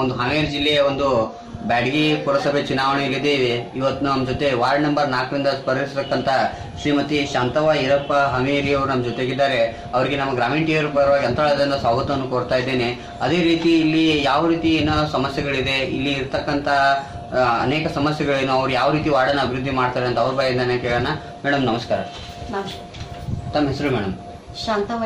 ಒಂದು ಹಾವೇರಿ ಜಿಲ್ಲೆಯ ಒಂದು ಬ್ಯಾಡಗಿ ಪುರಸಭೆ ಚುನಾವಣೆಯಲ್ಲಿದ್ದೀವಿ ಇವತ್ತು ನಮ್ಮ ಜೊತೆ ವಾರ್ಡ್ ನಂಬರ್ ನಾಲ್ಕರಿಂದ ಸ್ಪರ್ಧಿಸತಕ್ಕಂತ ಶ್ರೀಮತಿ ಶಾಂತವ್ವ ಈರಪ್ಪ ಹಾವೇರಿ ಅವರು ನಮ್ಮ ಜೊತೆಗಿದ್ದಾರೆ ಅವರಿಗೆ ನಮ್ಮ ಗ್ರಾಮೀಣ ಟಿವಿಯರ ಪರವಾಗಿ ಅಂತಳದಿಂದ ಸ್ವಾಗತವನ್ನು ಕೋರ್ತಾ ಇದ್ದೇನೆ ಅದೇ ರೀತಿ ಇಲ್ಲಿ ಯಾವ ರೀತಿ ಏನೋ ಸಮಸ್ಯೆಗಳಿದೆ ಇಲ್ಲಿ ಇರ್ತಕ್ಕಂಥ ಆ, ಅನೇಕ ಸಮಸ್ಯೆಗಳೇನು ಅವ್ರು ಯಾವ ರೀತಿ ವಾರ್ಡನ್ನು ಅಭಿವೃದ್ಧಿ ಮಾಡ್ತಾರೆ ಅಂತ ಅವ್ರ ಬಾಯಿಂದನೇ ಕೇಳೋಣ ಮೇಡಮ್ ನಮಸ್ಕಾರ ನಮಸ್ಕಾರ ತಮ್ಮ ಹೆಸರು ಮೇಡಮ್ ಶಾಂತವ್ವ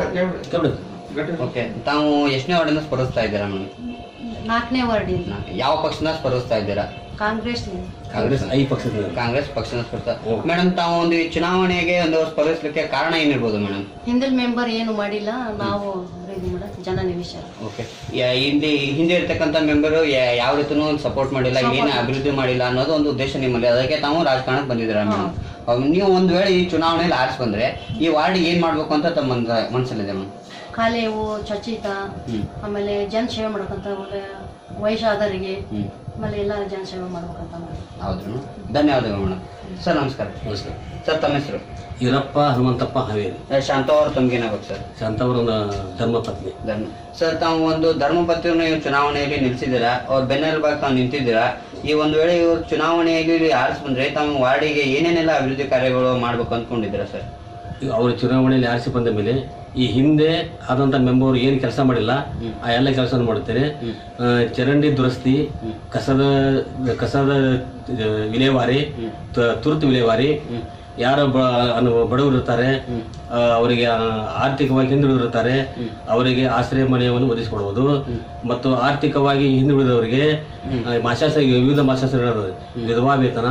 ಈರಪ್ಪ ಓಕೆ ತಾವು ಎಷ್ಟನೇ ವಾರ್ಡಿಂದ ಸ್ಪರ್ಧಿಸ್ತಾ ಇದ್ದೀರಾ ಮೇಡಮ್ ನಾಲ್ಕನೇ ವಾರ್ಡಿಂದ ಯಾವ ಪಕ್ಷದಿಂದ ಸ್ಪರ್ಧಿಸ್ತಾ ಇದ್ದೀರಾ ಕಾಂಗ್ರೆಸ್ ಕಾಂಗ್ರೆಸ್ ಐ ಪಕ್ಷದ ಕಾಂಗ್ರೆಸ್ ಪಕ್ಷದಿಂದ ಸ್ಪರ್ಧಾ ಮೇಡಮ್ ತಾವು ಒಂದು ಈ ಚುನಾವಣೆಗೆ ಒಂದು ಸ್ಪರ್ಧಿಸ್ಲಿಕ್ಕೆ ಕಾರಣ ಏನಿರ್ಬೋದು ಮೇಡಮ್ ಹಿಂದಿನ ಮೆಂಬರ್ ಏನು ಮಾಡಿಲ್ಲ ನಾವು ಇದು ಮಾಡ ಜನ ನಿಮಿಷ ಓಕೆ ಹಿಂದೆ ಹಿಂದೆ ಇರ್ತಕ್ಕಂಥ ಮೆಂಬರ್ ಯಾವ ರೀತಿನೂ ಸಪೋರ್ಟ್ ಮಾಡಿಲ್ಲ ಏನು ಅಭಿವೃದ್ಧಿ ಮಾಡಿಲ್ಲ ಅನ್ನೋದು ಒಂದು ಉದ್ದೇಶ ನಿಮ್ಮಲ್ಲಿ ಅದಕ್ಕೆ ತಾವು ರಾಜಕಾರಣಕ್ಕೆ ಬಂದಿದ್ದೀರಾ ಮೇಡಮ್ ನೀವು ಒಂದ್ ವೇಳೆ ಈ ಚುನಾವಣೆಯಲ್ಲಿ ಆರಿಸಿ ಬಂದ್ರೆ ಈ ವಾರ್ಡ್ ಏನ್ ಮಾಡ್ಬೇಕು ಅಂತ ತಮ್ಮ ಮನ್ಸ- ಮನ್ಸಲ್ಲಿದೆ ಮೇಡಮ್ ಕಾಲೇವು ಚಚಿತ ಹ್ಮ್ ಆಮೇಲೆ ಜನ ಸೇವೆ ಮಾಡ್ಬೇಕಂತ ಆಮೇಲೆ ವಯಸ್ಸಾದವರಿಗೆ ಹ್ಮ್ ಆಮೇಲೆ ಎಲ್ಲ ಜನ ಸೇವೆ ಮಾಡ್ಬೇಕಂತ ಮಾಡಿ ಹೌದು ಧನ್ಯವಾದಗಳು ಮೇಡಮ್ ಸರ್ ನಮಸ್ಕಾರ ನಮಸ್ಕಾರ ಸರ್ ತಮ್ಮ ಹೆಸರು ಈರಪ್ಪ ಹನುಮಂತಪ್ಪ ಹಾವೇರಿ ಶಾಂತ ಅವರು ತಮ್ಗೇನಾಗುತ್ತೆ ಸರ್ ಶಾಂತವರ ಧರ್ಮಪತ್ನಿ ಧರ್ಮ ಸರ್ ತಾವು ಒಂದು ಧರ್ಮಪತಿಯನ್ನು ಇವ್ರು ಚುನಾವಣೆಯಲ್ಲಿ ನಿಲ್ಸಿದ್ದೀರಾ ಅವ್ರ ಬೆನ್ನೆಲುಬಾಗಿ ತಾವು ನಿಂತಿದ್ದೀರಾ ಈ ಒಂದು ವೇಳೆ ಇವ್ರು ಚುನಾವಣೆಯಲ್ಲಿ ಆರಿಸಿ ಬಂದ್ರೆ ತಮ್ಮ ವಾರ್ಡಿಗೆ ಏನೇನೆಲ್ಲ ಅಭಿವೃದ್ಧಿ ಕಾರ್ಯಗಳು ಮಾಡ್ಬೇಕು ಅಂದ್ಕೊಂಡಿದ್ದೀರಾ ಸರ್ ಈಗ ಅವ್ರ ಚುನಾವಣೆಯಲ್ಲಿ ಆರಿಸಿ ಬಂದ ಮೇಲೆ ಈ ಹಿಂದೆ ಆದಂಥ ಮೆಂಬರ್ ಏನು ಕೆಲಸ ಮಾಡಿಲ್ಲ ಆ ಎಲ್ಲ ಕೆಲಸ ಮಾಡುತ್ತೇನೆ ಆ, ಚರಂಡಿ ದುರಸ್ತಿ ಕಸದ ಕಸದ ಆ, ವಿಲೇವಾರಿ ತ- ತುರ್ತು ವಿಲೇವಾರಿ ಯಾರು ಬ ಅನ್ನು- ಬಡವರು ಇರ್ತಾರೆ ಆ, ಅವರಿಗೆ ಆ, ಆರ್ಥಿಕವಾಗಿ ಹಿಂದುಳಿದಿರುತ್ತಾರೆ ಅವರಿಗೆ ಆಶ್ರಯ ಮನೆಯನ್ನು ಒದಗಿಸಿಕೊಡುವುದು ಮತ್ತು ಆರ್ಥಿಕವಾಗಿ ಹಿಂದುಳಿದವರಿಗೆ ಆ, ಮಾಸಾಸ ವಿವಿಧ ಮಾಸಾಸನಗಳು ವಿಧವಾ ವೇತನ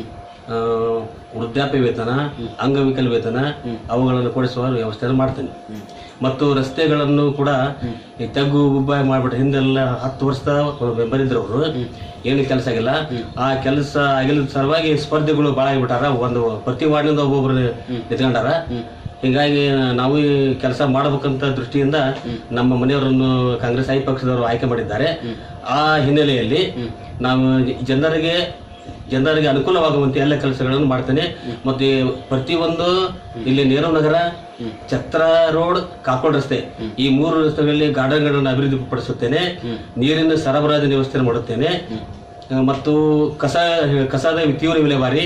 ಆ, ವೃದ್ಧಾಪ್ಯ ವೇತನ ಅಂಗವಿಕಲ ವೇತನ ಅವುಗಳನ್ನು ಕೊಡಿಸುವ ವ್ಯವಸ್ಥೆಯನ್ನು ಮಾಡ್ತೇನೆ ಮತ್ತು ರಸ್ತೆಗಳನ್ನು ಕೂಡ ಈ ತಗ್ಗು ಉಬ್ಬ ಮಾಡ್ಬಿಟ್ಟು ಹಿಂದೆಲ್ಲ ಹತ್ತು ವರ್ಷದ ಮೆಂಬರ್ ಇದ್ರು ಅವರು ಏನು ಕೆಲಸ ಆಗಿಲ್ಲ ಆ ಕೆಲಸ ಆಗಿಲ್ಲ ಸಲುವಾಗಿ ಸ್ಪರ್ಧೆಗಳು ಭಾಳ ಆಗಿಬಿಟ್ಟಾರ ಒಂದು ಪ್ರತಿ ವಾರ್ಡ್ನಿಂದ ಒಬ್ಬೊಬ್ರು ನಿಂತ್ಕೊಂಡಾರ ಹೀಗಾಗಿ ನಾವು ಈ ಕೆಲಸ ಮಾಡಬೇಕಂತ ದೃಷ್ಟಿಯಿಂದ ನಮ್ಮ ಮನೆಯವರನ್ನು ಕಾಂಗ್ರೆಸ್ ಐ ಪಕ್ಷದವರು ಆಯ್ಕೆ ಮಾಡಿದ್ದಾರೆ ಆ ಹಿನ್ನೆಲೆಯಲ್ಲಿ ನಾವು ಜನರಿಗೆ ಜನರಿಗೆ ಅನುಕೂಲವಾಗುವಂತೆ ಎಲ್ಲ ಕೆಲಸಗಳನ್ನು ಮಾಡ್ತೇನೆ ಮತ್ತೆ ಪ್ರತಿಯೊಂದು ಇಲ್ಲಿ ನೆಹರು ನಗರ ಛತ್ರ ರೋಡ್ ಕಾಕೋಡ್ ರಸ್ತೆ ಈ ಮೂರು ರಸ್ತೆಗಳಲ್ಲಿ ಗಾರ್ಡನ್ಗಳನ್ನು ಅಭಿವೃದ್ಧಿ ಪಡಿಸುತ್ತೇನೆ ನೀರಿನ ಸರಬರಾಜು ವ್ಯವಸ್ಥೆ ಮಾಡುತ್ತೇನೆ ಆ, ಮತ್ತು ಕಸ ಕಸದ ತೀವ್ರ ವಿಲೇವಾರಿ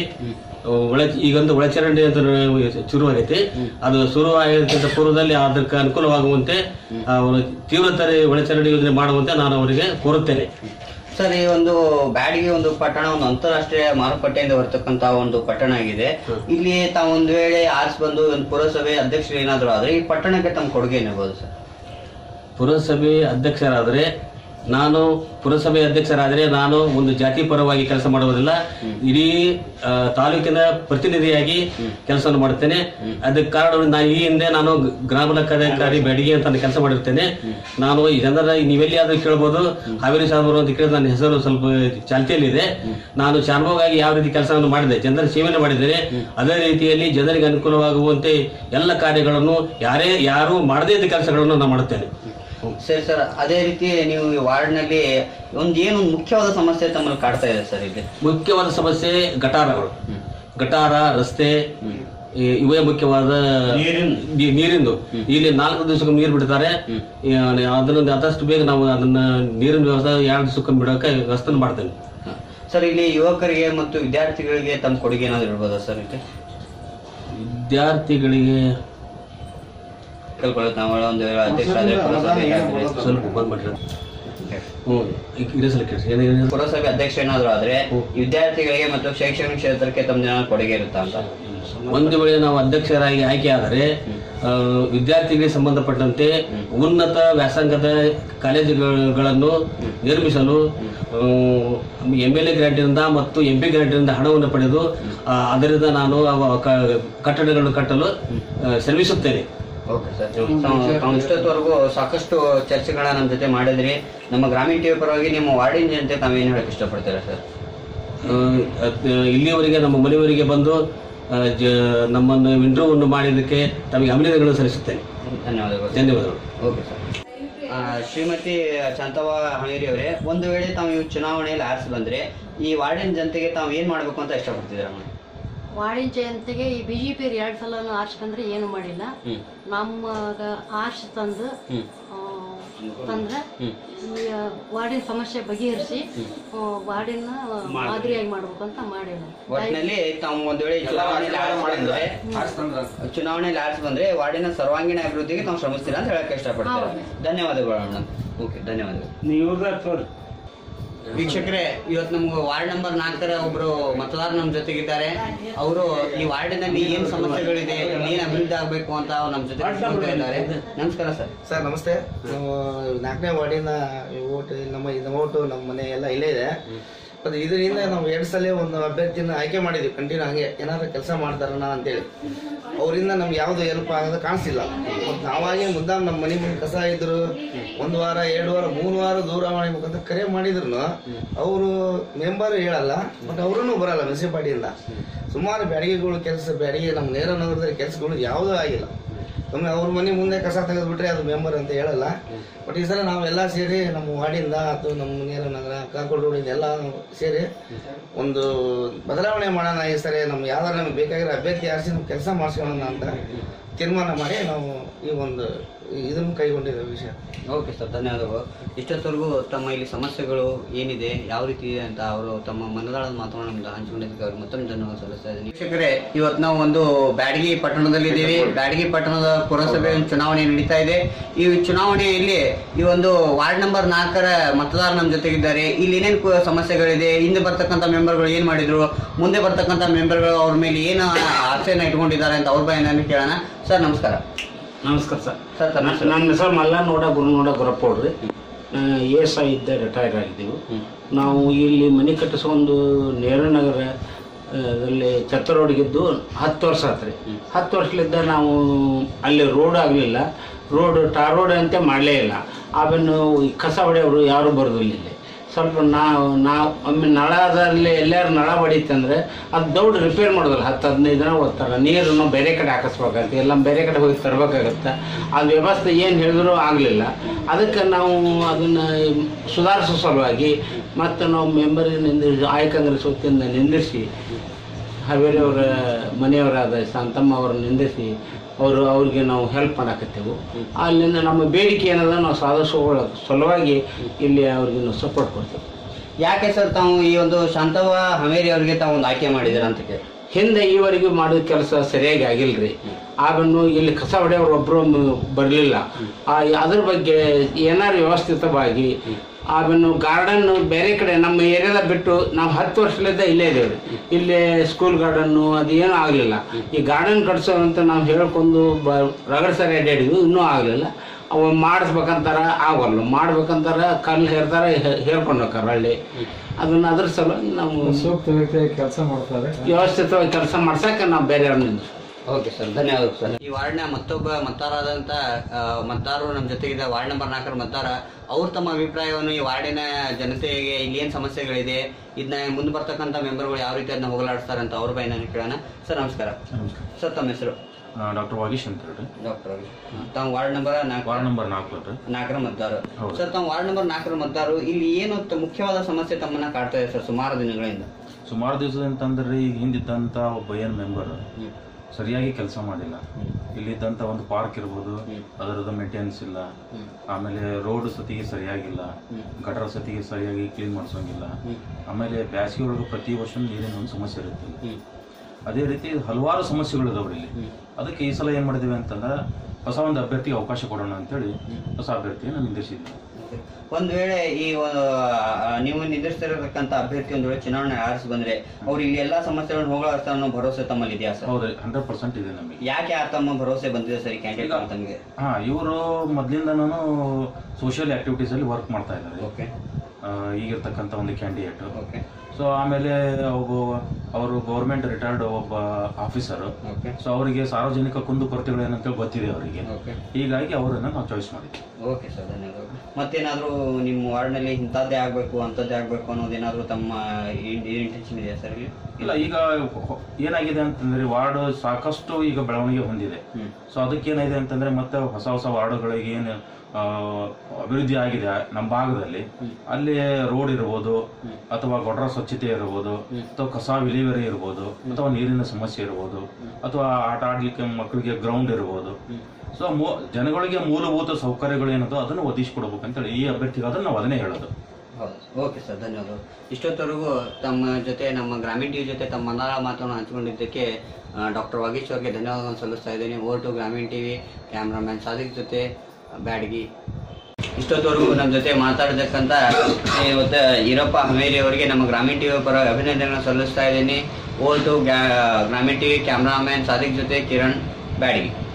ಒಳ ಈಗೊಂದು ಒಳಚರಂಡಿ ಅಂತ ಶುರುವಾಗೈತಿ ಅದು ಶುರುವಾಗಿದ್ದ ಪೂರ್ವದಲ್ಲಿ ಅದಕ್ಕೆ ಅನುಕೂಲವಾಗುವಂತೆ ಆ, ತೀವ್ರತರ ಒಳಚರಂಡಿ ಯೋಜನೆ ಮಾಡುವಂತೆ ನಾನು ಅವರಿಗೆ ಕೋರುತ್ತೇನೆ ಸರ್ ಈ ಒಂದು ಬ್ಯಾಡ್ಗೆ ಒಂದು ಪಟ್ಟಣ ಒಂದು ಅಂತಾರಾಷ್ಟ್ರೀಯ ಮಾರುಕಟ್ಟೆಯಿಂದ ಬರ್ತಕ್ಕಂತ ಒಂದು ಪಟ್ಟಣ ಆಗಿದೆ ಇಲ್ಲಿ ತಾವು ಒಂದು ವೇಳೆ ಆರಿಸಿ ಬಂದು ಒಂದು ಪುರಸಭೆ ಅಧ್ಯಕ್ಷರು ಏನಾದ್ರು ಆದ್ರೆ ಈ ಪಟ್ಟಣಕ್ಕೆ ತಮ್ಮ ಕೊಡುಗೆ ಏನಿರ್ಬೋದು ಸರ್ ಪುರಸಭೆ ಅಧ್ಯಕ್ಷರಾದರೆ ನಾನು ಪುರಸಭೆ ಅಧ್ಯಕ್ಷರಾದರೆ ನಾನು ಒಂದು ಜಾತಿ ಪರವಾಗಿ ಕೆಲಸ ಮಾಡುವುದಿಲ್ಲ ಇಡೀ ಆ, ತಾಲೂಕಿನ ಪ್ರತಿನಿಧಿಯಾಗಿ ಕೆಲಸವನ್ನು ಮಾಡುತ್ತೇನೆ ಅದಕ್ಕೆ ಕಾರಣ ನಾನು ಈ ಹಿಂದೆ ನಾನು ಗ- ಗ್ರಾಮ ಲೆಕ್ಕಾಧಿಕಾರಿ ಬೆಡಗಿ ಅಂತ ಕೆಲಸ ಮಾಡಿರ್ತೇನೆ ನಾನು ಈ ಜನರ ನೀವೆಲ್ಲಿಯಾದ್ರೂ ಕೇಳ್ಬೋದು ಹಾವೇರಿ ಶಾಮೂರು ಅಂತ ಕೇಳಿದ್ರೆ ನನ್ನ ಹೆಸರು ಸ್ವಲ್ಪ ಚಾಲ್ತಿಯಲ್ಲಿದೆ ನಾನು ಶಾನ್ಭೋಗಾಗಿ ಯಾವ ರೀತಿ ಕೆಲಸವನ್ನು ಮಾಡಿದೆ ಜನರ ಸೇವೆಯನ್ನು ಮಾಡಿದ್ದೇನೆ ಅದೇ ರೀತಿಯಲ್ಲಿ ಜನರಿಗೆ ಅನುಕೂಲವಾಗುವಂತೆ ಎಲ್ಲ ಕಾರ್ಯಗಳನ್ನು ಯಾರೇ ಯಾರು ಮಾಡದೇ ಇದ್ದ ಕೆಲಸಗಳನ್ನು ನಾನು ಮಾಡುತ್ತೇನೆ ಸರಿ ಸರ್ ಅದೇ ರೀತಿ ನೀವು ಈ ವಾರ್ಡ್ನಲ್ಲಿ ಒಂದು ಏನು ಮುಖ್ಯವಾದ ಸಮಸ್ಯೆ ತಮ್ಮಲ್ಲಿ ಕಾಡ್ತಾ ಇದೆ ಸರ್ ಇಲ್ಲಿ ಮುಖ್ಯವಾದ ಸಮಸ್ಯೆ ಗಟಾರಗಳು ಗಟಾರ ರಸ್ತೆ ಈ- ಇವೇ ಮುಖ್ಯವಾದ ನೀ- ನೀರಿಂದು ಇಲ್ಲಿ ನಾಲ್ಕು ದಿವಸಕ್ಕೆ ನೀರು ಬಿಡ್ತಾರೆ ಈ ಅದನ್ನ ಆದಷ್ಟು ಬೇಗ ನಾವು ಅದನ್ನ ನೀರಿನ ವ್ಯವಸ್ಥೆ ಎರಡು ದಿವಸಕ್ಕೆ ಬಿಡೋಕೆ ವ್ಯವಸ್ಥೆ ಮಾಡ್ತೇನೆ ಹ. ಸರ್ ಇಲ್ಲಿ ಯುವಕರಿಗೆ ಮತ್ತು ವಿದ್ಯಾರ್ಥಿಗಳಿಗೆ ತಮ್ಮ ಕೊಡುಗೆ ಏನಾದ್ರು ಇರ್ಬೋದಾ ಸರ್ ಇಲ್ಲಿ ವಿದ್ಯಾರ್ಥಿಗಳಿಗೆ ಕೇಳ್ಕೊಳ್ಳೋದು ನಾವು ಒಂದು ಅಧ್ಯಕ್ಷರಾದ್ರೆ ಪುರಸಭೆ ಏನಾದ್ರು- ಸ್ವಲ್ಪ ಬಂದ್ ಮಾಡ್ರಿ ಹ್ಞೂ ಈಗ ಇದೇ ಸಲ ಕೇಳಿಸಿ ಏನು ಏನು ಪುರಸಭೆ ಅಧ್ಯಕ್ಷ ಏನಾದ್ರು ಆದ್ರೆ ವಿದ್ಯಾರ್ಥಿಗಳಿಗೆ ಮತ್ತು ಶೈಕ್ಷಣಿಕ ಕ್ಷೇತ್ರಕ್ಕೆ ತಮ್ಮ ಜನ ಕೊಡುಗೆ ಇರುತ್ತಾ ಅಂತ ಒಂದು ವೇಳೆ ನಾವು ಅಧ್ಯಕ್ಷರಾಗಿ ಆಯ್ಕೆಯಾದರೆ ಆ, ವಿದ್ಯಾರ್ಥಿಗಳಿಗೆ ಸಂಬಂಧಪಟ್ಟಂತೆ ಉನ್ನತ ವ್ಯಾಸಂಗದ ಕಾಲೇಜುಗಳನ್ನು ನಿರ್ಮಿಸಲು ಎಂ ಎಲ್ ಎ ಗ್ರಾಂಟಿನಿಂದ ಮತ್ತು ಎಂ ಪಿ ಗ್ರಾಂಟಿನಿಂದ ಹಣವನ್ನು ಪಡೆದು ಆ, ಅದರಿಂದ ನಾನು ಅವ ಕ- ಕಟ್ಟಡಗಳನ್ನು ಕಟ್ಟಲು ಆ, ಶ್ರಮಿಸುತ್ತೇನೆ ಓಕೆ ಸರ್ ತಾವು ಇಷ್ಟೊತ್ತವರೆಗೂ ಸಾಕಷ್ಟು ಚರ್ಚೆಗಳನ್ನ ನಮ್ಮ ಜೊತೆ ಮಾಡಿದ್ರಿ ನಮ್ಮ ಗ್ರಾಮೀಣ ಟಿವಿ ಪರವಾಗಿ ನಿಮ್ಮ ವಾರ್ಡಿನ ಜನತೆ ತಾವೇನು ಹೇಳಕ್ ಇಷ್ಟಪಡ್ತೀರಾ ಸರ್ ಆ, ಅದ್- ಇಲ್ಲಿಯವರೆಗೆ ನಮ್ಮ ಮನೆಯವರಿಗೆ ಬಂದು ಆ, ಜ- ನಮ್ಮನ್ನು ಇಂಟರ್ವ್ಯೂವನ್ನು ಮಾಡಿದ್ದಕ್ಕೆ ತಮಗೆ ಅಭಿನಂದನೆಗಳನ್ನು ಸಲ್ಲಿಸುತ್ತೇನೆ ಧನ್ಯವಾದಗಳು ಧನ್ಯವಾದಗಳು ಓಕೆ ಸರ್ ಆ, ಶ್ರೀಮತಿ ಶಾಂತವ್ವ ಹಣೇರಿ ಅವರೇ ಒಂದು ವೇಳೆ ತಾವು ಈ ಚುನಾವಣೆಯಲ್ಲಿ ಆರಿಸಿ ಬಂದ್ರೆ ಈ ವಾರ್ಡಿನ ಜನತೆಗೆ ತಾವು ಏನ್ ಮಾಡ್ಬೇಕು ಅಂತ ಇಷ್ಟಪಡ್ತಿದ್ದೀರಾ ಮೇಡಮ್ ವಾಣಿಜ್ಯ ಜಯಂತಿಗೆ ಈ ಬಿ ಜೆ ಪಿ ಎರಡು ಸಲ ಆರ್ಸ್ಕೊಂಡ್ರೆ ಏನು ಮಾಡಿಲ್ಲ ಹ್ಮ್ ನಮ್ಮಗ ಆರ್ಸಿ ತಂದು ಹ್ಮ್ ಆ, ಅಂದ್ರೆ ಈ ವಾರ್ಡಿನ ಸಮಸ್ಯೆ ಬಗೆಹರಿಸಿ ಆ, ವಾರ್ಡಿನ ಮಾದರಿಯಾಗಿ ಮಾಡ್ಬೇಕಂತ ಮಾಡಿ ಒಟ್ಟಿನಲ್ಲಿ ತಾವು ಒಂದ್ ವೇಳೆ ಚುನಾವಣೆಯಲ್ಲಿ ಆರಿಸಿ ಬಂದ್ರೆ ಚುನಾವಣೆಯಲ್ಲಿ ಆರಿಸಿ ಬಂದ್ರೆ ವಾರ್ಡಿನ ಸರ್ವಾಂಗೀಣ ಅಭಿವೃದ್ಧಿಗೆ ತಾವು ಶ್ರಮಿಸ್ತೀರಾ ಅಂತ ಹೇಳಕ್ ಇಷ್ಟಪಡ್ತಾರೆ ಧನ್ಯವಾದಗಳು ಅಣ್ಣ ಓಕೆ ಧನ್ಯವಾದಗಳು ವೀಕ್ಷಕರೇ ಇವತ್ತು ನಮ್ಗೆ ವಾರ್ಡ್ ನಂಬರ್ ನಾಲ್ಕರ ಒಬ್ರು ಮತದಾರ ನಮ್ಮ ಜೊತೆಗಿದ್ದಾರೆ ಅವರು ಈ ವಾರ್ಡಿನಲ್ಲಿ ಏನ್ ಸಮಸ್ಯೆಗಳಿದೆ ಇಲ್ಲಿ ಏನ್ ಅಭಿವೃದ್ಧಿ ಆಗ್ಬೇಕು ಅಂತ ಅವ್ರು ನಮ್ಮ ಜೊತೆ ಕೂತ್ಕೊಳ್ತಾ ಇದ್ದಾರೆ ನಮಸ್ಕಾರ ಸರ್ ಸರ್ ನಮಸ್ತೆ ನಾವು ನಾಲ್ಕನೇ ವಾರ್ಡಿನ ಓಟ್ ನಮ್ಮ ಇದು ಓಟು ನಮ್ಮ ಮನೆ ಎಲ್ಲ ಇಲ್ಲೇ ಇದೆ ಮತ್ತು ಇದರಿಂದ ನಾವು ಎರಡು ಸಲ ಒಂದು ಅಭ್ಯರ್ಥಿನ ಆಯ್ಕೆ ಮಾಡಿದ್ವಿ ಕಂಟಿನ್ಯೂ ಹಂಗೆ ಏನಾದ್ರು ಕೆಲಸ ಮಾಡ್ತಾರಣ ಅಂತೇಳಿ ಅವರಿಂದ ನಮ್ಗೆ ಯಾವುದು ಹೆಲ್ಪ್ ಆಗೋದು ಕಾಣಿಸಿಲ್ಲ ಮತ್ತು ನಾವಾಗೆ ಮುದ್ದಾಮ್ ನಮ್ಮ ಮನೆ ಮುಂದೆ ಕಸ ಇದ್ರು ಒಂದು ವಾರ ಎರಡು ವಾರ ಮೂರು ವಾರ ದೂರವಾಣಿ ಮುಖಾಂತರ ಕರೆ ಮಾಡಿದ್ರು ಅವರು ಮೆಂಬರ್ ಹೇಳಲ್ಲ ಬಟ್ ಅವರೂ ಬರಲ್ಲ ಮುನ್ಸಿಪಾಲಿಟಿಯಿಂದ ಸುಮಾರು ಬ್ಯಾಡಿಗೆಗಳು ಕೆಲಸ ಬ್ಯಾಡಿಗೆ ನಮ್ಮ ನೇರ ನಗರದಲ್ಲಿ ಕೆಲಸಗಳು ಯಾವುದೂ ಆಗಿಲ್ಲ ಒಮ್ಮೆ ಅವ್ರ ಮನೆ ಮುಂದೆ ಕಸ ತೆಗೆದ್ಬಿಟ್ರೆ ಅದು ಮೆಂಬರ್ ಅಂತ ಹೇಳಲ್ಲ ಬಟ್ ಈ ಸಲ ನಾವೆಲ್ಲ ಸೇರಿ ನಮ್ಮ ವಾರ್ಡಿಂದ ಅಥವಾ ನಮ್ಮ ನೇರ ನಗರ ಕಾರ್ಕೋಡ್ ರೋಡಿಂದ ಎಲ್ಲ ನಾವು ಸೇರಿ ಒಂದು ಬದಲಾವಣೆ ಮಾಡೋಣ ಈ ಸರಿ ನಮ್ಗೆ ಯಾವ್ದಾರು ನಮ್ಗೆ ಬೇಕಾಗಿರೋ ಅಭ್ಯರ್ಥಿ ಆರಿಸಿ ನಾವು ಕೆಲಸ ಮಾಡಿಸ್ಕೊಳ್ಳೋಣ ಅಂತ ತೀರ್ಮಾನ ಮಾಡಿ ನಾವು ಈ ಒಂದು ಇದನ್ನು ಕೈಗೊಂಡಿರೋ ವಿಷಯ ಓಕೆ ಸರ್ ಧನ್ಯವಾದಗಳು ಇಷ್ಟೊತ್ತವರೆಗೂ ತಮ್ಮ ಇಲ್ಲಿ ಸಮಸ್ಯೆಗಳು ಏನಿದೆ ಯಾವ ರೀತಿ ಇದೆ ಅಂತ ಅವರು ತಮ್ಮ ಮನದಾಳದ ಮಾತನ್ನು ನಮ್ದು ಹಂಚಿಕೊಂಡಿದ್ದಕ್ಕೆ ಅವ್ರಿಗೆ ಮತ್ತೊಮ್ಮೆ ಧನ್ಯವಾದ ಸಲ್ಲಿಸ್ತಾ ಇದ್ದೀನಿ ವೀಕ್ಷಕರೇ ಇವತ್ತು ನಾವು ಒಂದು ಬ್ಯಾಡಗಿ ಪಟ್ಟಣದಲ್ಲಿ ಇದ್ದೀವಿ ಬ್ಯಾಡಗಿ ಪಟ್ಟಣದ ಪುರಸಭೆ ಒಂದು ಚುನಾವಣೆ ನಡೀತಾ ಇದೆ ಈ ಚುನಾವಣೆಯಲ್ಲಿ ಈ ಒಂದು ವಾರ್ಡ್ ನಂಬರ್ ನಾಲ್ಕರ ಮತದಾರ ನಮ್ಮ ಜೊತೆಗಿದ್ದಾರೆ ಇಲ್ಲಿ ಏನೇನು ಕು- ಸಮಸ್ಯೆಗಳಿದೆ ಹಿಂದೆ ಬರ್ತಕ್ಕಂಥ ಮೆಂಬರ್ಗಳು ಏನ್ ಮಾಡಿದ್ರು ಮುಂದೆ ಬರ್ತಕ್ಕಂಥ ಮೆಂಬರ್ಗಳು ಅವ್ರ ಮೇಲೆ ಏನು ಆಸೆನ ಇಟ್ಕೊಂಡಿದ್ದಾರೆ ಅಂತ ಅವ್ರ ಬಾಯಿನಲ್ಲಿ ಕೇಳೋಣ ಸರ್ ನಮಸ್ಕಾರ ನಮಸ್ಕಾರ ಸರ್ ಸರ್ ತಮ್ಮ ಹೆಸರು? ನನ್ನ ಹೆಸರು ಮಲ್ಲನೋಡ ಗುರುನೋಡ ಗುರಪ್ಪೌಡ್ರಿ ಎ ಎಸ್ ಐ ಇದ್ದ ರಿಟೈರ್ ಆಗಿದ್ದೀವಿ ನಾವು ಇಲ್ಲಿ ಮನೆ ಕಟ್ಟಿಸ್ಕೊಂಡು ನೇರನಗರ ಆ, ದಲ್ಲಿ ಛತ್ರ ರೋಡ್ಗಿದ್ದು ಹತ್ತು ವರ್ಷ ಆತ್ರಿ ಹತ್ತು ವರ್ಷಲಿದ್ದ ನಾವು ಅಲ್ಲಿ ರೋಡ್ ಆಗಲಿಲ್ಲ ರೋಡ್ ಟಾರ್ ರೋಡ್ ಅಂತ ಮಾಡಲೇ ಇಲ್ಲ ಆಮೇಲೆ ಈ ಕಸ ಹೊಡೆಯವರು ಯಾರು ಬರೋದಿಲ್ಲ ಇಲ್ಲಿ ಸ್ವಲ್ಪ ನಾವು ನಾವು ಒಮ್ಮೆ ನಳದಲ್ಲಿ ಎಲ್ಲಾರು ನಳ ಬಡೀತಂದ್ರೆ ಅದು ದೌಡ್ ರಿಪೇರ್ ಮಾಡೋದಿಲ್ಲ ಹತ್ತು ಹದಿನೈದು ದಿನ ಓದ್ತಾರೆ ನೀರನ್ನು ಬೇರೆ ಕಡೆ ಹಾಕಿಸ್ಬೇಕಾಗತ್ತೆ ಎಲ್ಲ ಬೇರೆ ಕಡೆ ಹೋಗಿ ತರಬೇಕಾಗತ್ತೆ ಆ ವ್ಯವಸ್ಥೆ ಏನು ಹೇಳಿದ್ರು ಆಗಲಿಲ್ಲ ಅದಕ್ಕೆ ನಾವು ಅದನ್ನು ಸುಧಾರಿಸೋ ಸಲುವಾಗಿ ಮತ್ತು ನಾವು ಮೆಂಬರ್ ನಿಂದಿರಿಸಿ ಆಯ್ ಕಾಂಗ್ರೆಸ್ ವತಿಯಿಂದ ನಿಂದಿರಿಸಿ ಹಾವೇರಿ ಅವರ ಮನೆಯವರಾದ ಶಾಂತಮ್ಮ ಅವ್ರನ್ನ ನಿಂದಿಸಿ ಅವರು ಅವ್ರಿಗೆ ನಾವು ಹೆಲ್ಪ್ ಮಾಡಾಕತ್ತೇವೆ ಅಲ್ಲಿಂದ ನಮ್ಮ ಬೇಡಿಕೆ ಏನದ ನಾವು ಸಾಧಿಸ್ಕೊಳ್ಳೋ ಸಲುವಾಗಿ ಇಲ್ಲಿ ಅವ್ರಿಗೆ ನಾವು ಸಪೋರ್ಟ್ ಕೊಡ್ತೇವೆ ಯಾಕೆ ಸರ್ ತಾವು ಈ ಒಂದು ಶಾಂತವ್ವ ಹಮೇರಿ ಅವರಿಗೆ ತಾವು ಒಂದು ಆಯ್ಕೆ ಮಾಡಿದ್ದೀರ ಅಂತ ಕೇಳಿ ಹಿಂದೆ ಈವರೆಗೂ ಮಾಡಿದ ಕೆಲಸ ಸರಿಯಾಗಿ ಆಗಿಲ್ರಿ ಆಗೂ ಇಲ್ಲಿ ಕಸ ಹೊಡೆಯವ್ರು ಒಬ್ಬರು ಬರಲಿಲ್ಲ ಅದ್ರ ಬಗ್ಗೆ ಏನಾರು ವ್ಯವಸ್ಥಿತವಾಗಿ ಆಮೇಲೆ ಗಾರ್ಡನ್ ಬೇರೆ ಕಡೆ ನಮ್ಮ ಏರಿಯಾದ ಬಿಟ್ಟು ನಾವು ಹತ್ತು ವರ್ಷದಿಂದ ಇಲ್ಲೇ ಇದ್ದೇವೆ ಇಲ್ಲಿ ಸ್ಕೂಲ್ ಗಾರ್ಡನ್ನು ಅದೇನು ಆಗಲಿಲ್ಲ ಈ ಗಾರ್ಡನ್ ಕಟ್ಸೋ ಅಂತ ನಾವು ಹೇಳ್ಕೊಂಡು ಬ ರಗಡ್ ಸರಿ ಅಡ್ಡಾಡಿದ್ವಿ ಇನ್ನೂ ಆಗಲಿಲ್ಲ ಅವು ಮಾಡಿಸ್ಬೇಕಂತಾರ ಆಗಲ್ಲ ಮಾಡ್ಬೇಕಂತಾರ ಕಲ್ಲು ಹೇರ್ತಾರ ಹೇ- ಹೇರ್ಕೊಂಡು ಹೋಗ್ತಾರ ಹಳ್ಳಿ ಅದನ್ನ ಅದ್ರ ಸಲುವಾಗಿ ನಾವು ಸೂಕ್ತ ವ್ಯಕ್ತಿಯಾಗಿ ಕೆಲಸ ಮಾಡ್ತಾರೆ ವ್ಯವಸ್ಥಿತವಾಗಿ ಕೆಲಸ ಮಾಡ್ಸಕ್ಕೆ ನಾವು ಬೇರೆಯವ್ರನ್ನ ಓಕೆ ಸರ್ ಧನ್ಯವಾದ ಸರ್ ಈ ವಾರ್ಡ್ನ ಮತ್ತೊಬ್ಬ ಮತದಾರರಾದಂತ ಆ, ಮತದಾರರು ನಮ್ಮ ಜೊತೆಗಿದ್ದ ವಾರ್ಡ್ ನಂಬರ್ ನಾಲ್ಕರ ಮತದಾರ ಅವ್ರು ತಮ್ಮ ಅಭಿಪ್ರಾಯವನ್ನು ಈ ವಾರ್ಡಿನ ಜನತೆಗೆ ಇಲ್ಲಿ ಏನ್ ಸಮಸ್ಯೆಗಳಿದೆ ಇದನ್ನ ಮುಂದೆ ಬರ್ತಕ್ಕಂಥ ಮೆಂಬರ್ಗಳು ಯಾವ ರೀತಿ ಅದನ್ನ ಹೋಗಲಾಡಿಸ್ತಾರೆ ಅಂತ ಅವ್ರ ಬಾಯಿ ನಾನು ಕೇಳೋಣ ಸರ್ ನಮಸ್ಕಾರ ಸರ್ ತಮ್ಮ ಹೆಸರು ಡಾಕ್ಟರ್ ವಾಗೀಶ್ ಅಂತ ಹೇಳ್ರಿ ಡಾಕ್ಟರ್ ತಾವು ವಾರ್ಡ್ ನಂಬರ್ ನಾಲ್ಕು ವಾರ್ಡ್ ನಂಬರ್ ನಾಲ್ಕು ರೀ ನಾಲ್ಕರ ಮತದಾರರು ಹೌದು. ಸರ್ ತಾವು ವಾರ್ಡ್ ನಂಬರ್ ನಾಲ್ಕರ ಮತದಾರರು ಇಲ್ಲಿ ಏನು ತ- ಮುಖ್ಯವಾದ ಸಮಸ್ಯೆ ತಮ್ಮನ್ನ ಕಾಡ್ತಾ ಇದೆ ಸರ್ ಸುಮಾರು ದಿನಗಳಿಂದ ಸುಮಾರು ದಿವಸದಿಂದ ಅಂತಂದ್ರೆ ಈಗ ಹಿಂದಿದ್ದಂಥ ಒಬ್ಬ ಏನು ಮೆಂಬರ್ ಹ್ಮ್. ಸರಿಯಾಗಿ ಕೆಲಸ ಮಾಡಿಲ್ಲ ಇಲ್ಲಿದ್ದಂಥ ಒಂದು ಪಾರ್ಕ್ ಇರ್ಬೋದು ಅದರದ್ದು ಮೇಂಟೆನೆನ್ಸ್ ಇಲ್ಲ ಆಮೇಲೆ ರೋಡ್ ಸತಿಗೆ ಸರಿಯಾಗಿಲ್ಲ ಗಟರ ಸತಿಗೆ ಸರಿಯಾಗಿ ಕ್ಲೀನ್ ಮಾಡಿಸೋಂಗಿಲ್ಲ ಆಮೇಲೆ ಬೇಸಿಗೆ ಒಳಗೆ ಪ್ರತಿ ವರ್ಷ ನೀರಿನ ಒಂದು ಸಮಸ್ಯೆ ಇರುತ್ತೆ ಇಲ್ಲಿ. ಅದೇ ರೀತಿ ಹಲವಾರು ಸಮಸ್ಯೆಗಳು ಇದಾವ್ರಿ ಇಲ್ಲಿ ಅದಕ್ಕೆ ಈ ಸಲ ಏನು ಮಾಡಿದ್ದೀವಿ ಅಂತಂದ್ರೆ ಹೊಸ ಒಂದು ಅಭ್ಯರ್ಥಿಗೆ ಅವಕಾಶ ಕೊಡೋಣ ಅಂತೇಳಿ ಹೊಸ ಅಭ್ಯರ್ಥಿಯನ್ನು ನಿಂದಿಸಿದ್ವಿ ಒಂದ್ ವೇಳೆ ಈ ಒಂದು, ಆ, ನೀವು ನಿರ್ಧರಿಸಿರತಕ್ಕಂತ ಅಭ್ಯರ್ಥಿ ಒಂದ್ ವೇಳೆ ಚುನಾವಣೆ ಆರಿಸಿ ಬಂದ್ರೆ ಅವ್ರು ಇಲ್ಲಿ ಎಲ್ಲಾ ಸಮಸ್ಯೆಗಳನ್ನು ಹೋಗಲಾಡ್ತಾರೆ ಅನ್ನೋ ಭರವಸೆ ತಮ್ಮಲ್ಲಿ ಇದೆಯಾ ಸರ್ ಹೌದ್ರಿ ಹಂಡ್ರೆಡ್ ಪರ್ಸೆಂಟ್ ಇದೆ ನಮಗೆ ಯಾಕೆ ಆ ತಮ್ಮ ಭರವಸೆ ಬಂದಿದೆ ಸರ್ ಕ್ಯಾಂಡಿಡೇಟ್ ತಮಗೆ ಹಾ ಇವರು ಮೊದಲಿಂದನೂ ಸೋಷಿಯಲ್ ಆಕ್ಟಿವಿಟೀಸ್ ಅಲ್ಲಿ ವರ್ಕ್ ಮಾಡ್ತಾ ಇದ್ದಾರೆ ಓಕೆ ಆ, ಈಗಿರ್ತಕ್ಕಂಥ ಒಂದು ಕ್ಯಾಂಡಿಡೇಟ್ ಓಕೆ ಸೊ ಆಮೇಲೆ ಒಬ್ಬ ಅವರು ಗೌರ್ಮೆಂಟ್ ರಿಟೈರ್ಡ್ ಒಬ್ಬ ಆಫೀಸರ್ ಓಕೆ ಸೊ ಅವರಿಗೆ ಸಾರ್ವಜನಿಕ ಕುಂದು ಕೊರತೆಗಳು ಏನಂತೇಳಿ ಗೊತ್ತಿದೆ ಅವರಿಗೆ ಓಕೆ ಹೀಗಾಗಿ ಅವರನ್ನ ನಾವು ಚಾಯ್ಸ್ ಮಾಡಿದ್ವಿ ಓಕೆ ಸರ್ ಧನ್ಯವಾದಗಳು ಮತ್ತೇನಾದ್ರೂ ನಿಮ್ಮ ವಾರ್ಡ್ನಲ್ಲಿ ಇಂಥದ್ದೇ ಆಗ್ಬೇಕು ಅಂಥದ್ದೇ ಆಗ್ಬೇಕು ಅನ್ನೋದೇನಾದ್ರೂ ತಮ್ಮ ಇಂಟೆನ್ಷನ್ ಇದೆಯಾ ಸರ್ ಇಲ್ಲಿ ಇಲ್ಲ ಈಗ ಹೊ- ಏನಾಗಿದೆ ಅಂತಂದ್ರೆ ವಾರ್ಡ್ ಸಾಕಷ್ಟು ಈಗ ಬೆಳವಣಿಗೆ ಹೊಂದಿದೆ ಹ್ಮ್. ಸೊ ಅದಕ್ಕೇನಿದೆ ಅಂತಂದ್ರೆ ಮತ್ತೆ ಹೊಸ ಹೊಸ ವಾರ್ಡ್ಗಳಿಗೆ ಏನು ಆ, ಅಭಿವೃದ್ಧಿ ಆಗಿದೆ ನಮ್ಮ ಭಾಗದಲ್ಲಿ ಅಲ್ಲಿ ರೋಡ್ ಇರ್ಬೋದು ಅಥವಾ ಗೊಡ್ರ ಸ್ವಚ್ಛತೆ ಇರ್ಬೋದು ಅಥವಾ ಕಸ ವಿಲೇವಾರಿ ಇರ್ಬೋದು ಅಥವಾ ನೀರಿನ ಸಮಸ್ಯೆ ಇರ್ಬೋದು ಅಥವಾ ಆಟ ಆಡ್ಲಿಕ್ಕೆ ಮಕ್ಕಳಿಗೆ ಗ್ರೌಂಡ್ ಇರ್ಬೋದು ಸೊ ಮೂ ಜನಗಳಿಗೆ ಮೂಲಭೂತ ಸೌಕರ್ಯಗಳು ಏನದೋ ಅದನ್ನು ಒದಗಿಸ್ಕೊಡ್ಬೇಕಂತೇಳಿ ಈ ಅಭ್ಯರ್ಥಿಗಾದ್ರೆ ನಾವು ಅದನ್ನೇ ಹೇಳೋದು ಹೌದು ಓಕೆ ಸರ್ ಧನ್ಯವಾದಗಳು ಇಷ್ಟೊತ್ತವರೆಗೂ ತಮ್ಮ ಜೊತೆ ನಮ್ಮ ಗ್ರಾಮೀಣ ಟಿವಿ ಜೊತೆ ತಮ್ಮ ಮನರ ಮಾತನ್ನು ಹಂಚಿಕೊಂಡಿದ್ದಕ್ಕೆ ಡಾಕ್ಟರ್ ವಾಗೀಶ್ ಅವರಿಗೆ ಧನ್ಯವಾದಗಳನ್ನು ಸಲ್ಲಿಸ್ತಾ ಇದ್ದೀನಿ over to Gramina TV cameraman Sadiq ಜೊತೆ ಬ್ಯಾಡಗಿ ಇಷ್ಟೊತ್ತವರೆಗೂ ನಮ್ಮ ಜೊತೆ ಮಾತಾಡತಕ್ಕಂಥ ಇವತ್ತು ಈರಪ್ಪ ಹಮೇರಿ ಅವರಿಗೆ ನಮ್ಮ ಗ್ರಾಮೀಣ ಟಿವಿ ಪರ ಅಭಿನಂದನೆಗಳನ್ನು ಸಲ್ಲಿಸ್ತಾ ಇದ್ದೀನಿ over to Gramina TV cameraman Sadiq ಜೊತೆ ಕಿರಣ್ ಬ್ಯಾಡಗಿ